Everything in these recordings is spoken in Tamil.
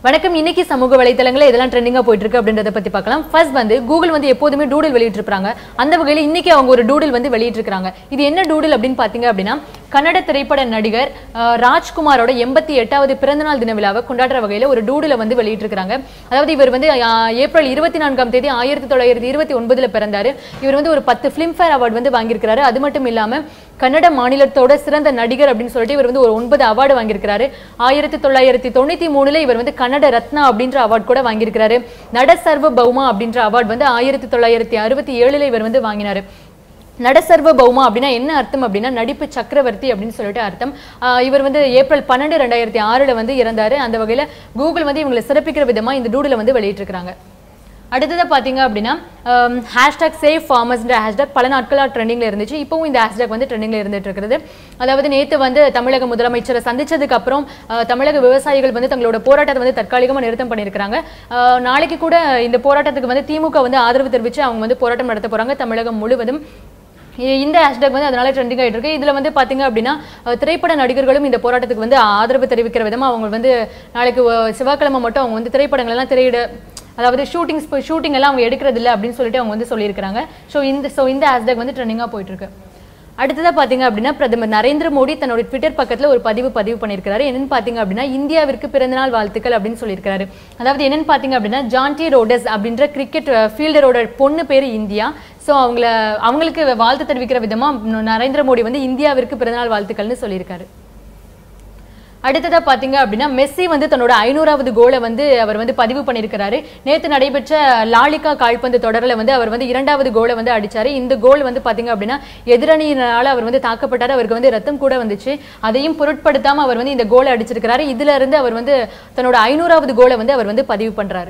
வணக்கம் இன்னைக்கு சமூக வலைத்தளங்களில் இதெல்லாம் ட்ரெண்டிங்காக போயிட்டு இருக்கு அப்படின்றத பத்தி பார்க்கலாம் ஃபர்ஸ்ட் வந்து கூகுள் வந்து எப்போதுமே டூடில் வெளியிட்டிருப்பாங்க அந்த வகையில் இன்னைக்கு அவங்க ஒரு டூடில் வந்து வெளியிட்டிருக்காங்க இது என்ன டூடில் அப்படின்னு பார்த்தீங்க அப்படின்னா கன்னட திரைப்பட நடிகர் அஹ், ராஜ்குமாரோட எண்பத்தி எட்டாவது பிறந்தநாள் தின விழாவை கொண்டாடுற வகையில் ஒரு டூடில் வந்து வெளியிட்டிருக்காங்க அதாவது இவர் வந்து அஹ், ஏப்ரல் இருபத்தி நான்காம் தேதி ஆயிரத்தி தொள்ளாயிரத்தி இருபத்தி ஒன்பதுல பிறந்தாரு இவர் வந்து ஒரு பத்து ஃபிலிம்ஃபேர் அவார்டு வந்து வாங்கியிருக்கிறாரு அது மட்டும் இல்லாம கன்னட மாநிலத்தோட சிறந்த நடிகர் அப்படின்னு சொல்லிட்டு இவர் வந்து ஒரு ஒன்பது அவார்டு வாங்கியிருக்கிறாரு ஆயிரத்தி தொள்ளாயிரத்தி தொண்ணூத்தி மூணுல இவர் வந்து கன்னட ரத்னா அப்படின்ற அவார்டு கூட வாங்கியிருக்கிறாரு நட சர்வ பௌமா அப்படின்ற அவார்டு வந்து ஆயிரத்தி தொள்ளாயிரத்தி அறுபத்தி ஏழுல இவர் வந்து வாங்கினாரு நடசர்வ பௌமா அப்படின்னா என்ன அர்த்தம் அப்படின்னா நடிப்பு சக்கரவர்த்தி அப்படின்னு சொல்லிட்டு அர்த்தம் ஆஹ் இவர் வந்து ஏப்ரல் பன்னெண்டு ரெண்டாயிரத்தி ஆறுல வந்து இறந்தாரு அந்த வகையில கூகுள் வந்து இவங்களை சிறப்பிக்கிற விதமா இந்த டூடில் வந்து வெளியிட்டிருக்காங்க அடுத்தது பார்த்தீங்க அப்படின்னா ஹேஷ்டாக் சேஃப் ஃபார்மர்ஸ்ன்ற ஹேஷ்டாக் பல நாட்களாக ட்ரெண்டிங்கில் இருந்துச்சு இப்போவும் இந்த ஹேஷ்டாக் வந்து ட்ரெண்டிங்கில் இருந்துட்டு இருக்கிறது அதாவது நேற்று வந்து தமிழக முதலமைச்சரை சந்திச்சதுக்கு அப்புறம் அஹ், தமிழக விவசாயிகள் வந்து தங்களோட போராட்டத்தை வந்து தற்காலிகமாக நிறுத்தம் பண்ணியிருக்கிறாங்க அஹ், நாளைக்கு கூட இந்த போராட்டத்துக்கு வந்து திமுக வந்து ஆதரவு தெரிவித்து அவங்க வந்து போராட்டம் நடத்த போறாங்க தமிழகம் முழுவதும் இ- இந்த ஹேஷ்டாக் வந்து அதனால ட்ரெண்டிங் ஆயிட்டு இருக்கு இதுல வந்து பாத்தீங்க அப்படின்னா அஹ், திரைப்பட நடிகர்களும் இந்த போராட்டத்துக்கு வந்து ஆதரவு தெரிவிக்கிற விதமா அவங்க வந்து நாளைக்கு அஹ், செவ்வாய்க்கிழமை மட்டும் அவங்க வந்து திரைப்படங்கள் எல்லாம் திரையிட அதாவது ஷூட்டிங்ஸ் ஷூட்டிங் எல்லாம் அவங்க எடுக்கிறது இல்ல அப்படின்னு சொல்லிட்டு அவங்க வந்து சொல்லியிருக்காங்க ஸோ இந்த ஸோ இந்த ஹேஷ்டாக் வந்து ட்ரெண்டிங்காக போயிட்டு இருக்கு அடுத்ததா பாத்தீங்க அப்படின்னா பிரதமர் நரேந்திர மோடி தன்னோட ட்விட்டர் பக்கத்துல ஒரு பதிவு பதிவு பண்ணியிருக்காரு என்னன்னு பாத்தீங்க அப்படின்னா இந்தியாவிற்கு பிறந்தநாள் வாழ்த்துக்கள் அப்படின்னு சொல்லியிருக்காரு அதாவது என்னன்னு பாத்தீங்க அப்படின்னா ஜான்டி ரோடஸ் அப்படின்ற கிரிக்கெட் ஃபீல்டரோட பொண்ணு பேரு இந்தியா ஸோ அவங்கள அவங்களுக்கு வாழ்த்து தெரிவிக்கிற விதமா நரேந்திர மோடி வந்து இந்தியாவிற்கு பிறந்தநாள் வாழ்த்துக்கள்னு சொல்லியிருக்காரு அடுத்ததா பாத்தீங்க அப்படின்னா மெஸ்ஸி வந்து தன்னோட ஐநூறாவது கோலை வந்து அவர் வந்து பதிவு பண்ணியிருக்கிறாரு நேத்து நடைபெற்ற லாலிகா கால்பந்து தொடரில் வந்து அவர் வந்து இரண்டாவது கோலை வந்து அடிச்சாரு இந்த கோல் வந்து பாத்தீங்க அப்படின்னா எதிரணியினால அவர் வந்து தாக்கப்பட்டாரு அவருக்கு வந்து ரத்தம் கூட வந்துச்சு அதையும் பொருட்படுத்தாம அவர் வந்து இந்த கோலை அடிச்சிருக்கிறாரு இதுல இருந்து அவர் வந்து தன்னோட ஐநூறாவது கோலை வந்து அவர் வந்து பதிவு பண்றாரு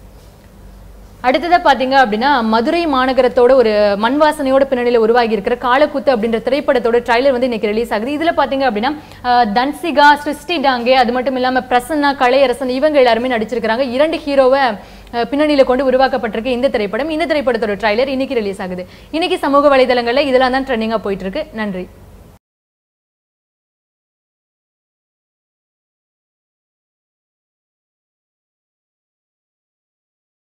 அடுத்ததா பாத்தீங்க அப்படின்னா மதுரை மாநகரத்தோட ஒரு மண் வாசனையோட பின்னணியில உருவாகி இருக்கிற காலக்குத்து அப்படின்ற திரைப்படத்தோட ட்ரைலர் வந்து இன்னைக்கு ரிலீஸ் ஆகுது இதுல பாத்தீங்க அப்படின்னா அஹ், தன்சிகா சிருஷ்டி டாங்கே அது மட்டும் இல்லாம பிரசன்னா கலையரசன் இவங்க எல்லாருமே நடிச்சிருக்காங்க இரண்டு ஹீரோவை அஹ், பின்னணியில கொண்டு உருவாக்கப்பட்டிருக்கு இந்த திரைப்படம் இந்த திரைப்படத்தோட ட்ரைலர் இன்னைக்கு ரிலீஸ் ஆகுது இன்னைக்கு சமூக வலைதளங்கள்ல இதெல்லாம் தான் ட்ரெண்டிங்கா போயிட்டு இருக்கு நன்றி